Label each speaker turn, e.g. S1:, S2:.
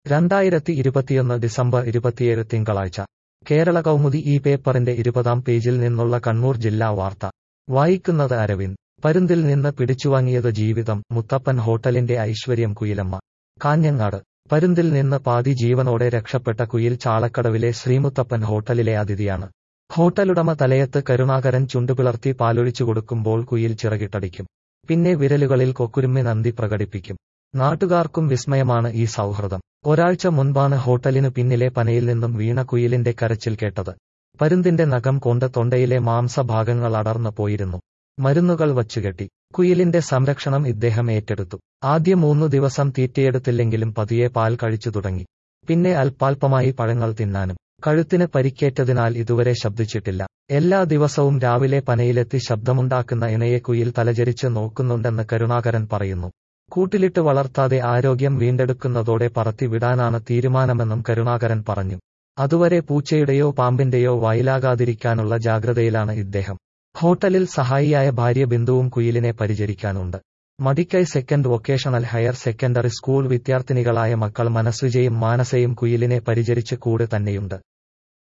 S1: രണ്ടായിരത്തി ഇരുപത്തിയൊന്ന് ഡിസംബർ ഇരുപത്തിയേഴ് തിങ്കളാഴ്ച കേരള കൗമുദി ഈ പേപ്പറിന്റെ ഇരുപതാം പേജിൽ നിന്നുള്ള കണ്ണൂർ ജില്ലാ വാർത്ത വായിക്കുന്നത് അരവിന്ദ് പരുന്തിൽ നിന്ന് പിടിച്ചുവാങ്ങിയത് ജീവിതം മുത്തപ്പൻ ഹോട്ടലിന്റെ ഐശ്വര്യം കുയിലമ്മ കാഞ്ഞങ്ങാട് പരുന്തിൽ നിന്ന് പാതി ജീവനോടെ രക്ഷപ്പെട്ട കുയിൽ ചാളക്കടവിലെ ശ്രീമുത്തപ്പൻ ഹോട്ടലിലെ അതിഥിയാണ് ഹോട്ടലുടമ തലയത്ത് കരുണാകരൻ ചുണ്ടുപിളർത്തി പാലൊഴിച്ചു കൊടുക്കുമ്പോൾ കുയിൽ ചിറകിട്ടടിക്കും പിന്നെ വിരലുകളിൽ കൊക്കുരുമ്മി നന്ദി പ്രകടിപ്പിക്കും നാട്ടുകാർക്കും വിസ്മയമാണ് ഈ സൗഹൃദം ഒരാഴ്ച മുൻപാണ് ഹോട്ടലിനു പിന്നിലെ പനയിൽ നിന്നും വീണ കുയിലിന്റെ കരച്ചിൽ കേട്ടത് പരുന്തിന്റെ നഖം കൊണ്ട് തൊണ്ടയിലെ മാംസഭാഗങ്ങൾ അടർന്നു പോയിരുന്നു മരുന്നുകൾ വച്ചുകെട്ടി കുയിലിന്റെ സംരക്ഷണം ഇദ്ദേഹം ഏറ്റെടുത്തു ആദ്യ മൂന്നു ദിവസം തീറ്റയെടുത്തില്ലെങ്കിലും പതിയെ പാൽ കഴിച്ചു തുടങ്ങി പിന്നെ അല്പാൽപമായി പഴങ്ങൾ തിന്നാനും കഴുത്തിന് പരിക്കേറ്റതിനാൽ ഇതുവരെ ശബ്ദിച്ചിട്ടില്ല എല്ലാ ദിവസവും രാവിലെ പനയിലെത്തി ശബ്ദമുണ്ടാക്കുന്ന ഇണയെ കുയിൽ തലചരിച്ച് നോക്കുന്നുണ്ടെന്ന് കരുണാകരൻ പറയുന്നു കൂട്ടിലിട്ട് വളർത്താതെ ആരോഗ്യം വീണ്ടെടുക്കുന്നതോടെ പറത്തി വിടാനാണ് തീരുമാനമെന്നും കരുണാകരൻ പറഞ്ഞു അതുവരെ പൂച്ചയുടെയോ പാമ്പിന്റെയോ വായിലാകാതിരിക്കാനുള്ള ജാഗ്രതയിലാണ് ഇദ്ദേഹം ഹോട്ടലിൽ സഹായിയായ ഭാര്യ ബിന്ദുവും കുയിലിനെ പരിചരിക്കാനുണ്ട് Madikkai second vocational higher secondary school വിദ്യാർത്ഥിനികളായ മക്കൾ മനസ്വിജയും മാനസയും കുയിലിനെ പരിചരിച്ച് കൂടെ തന്നെയുണ്ട്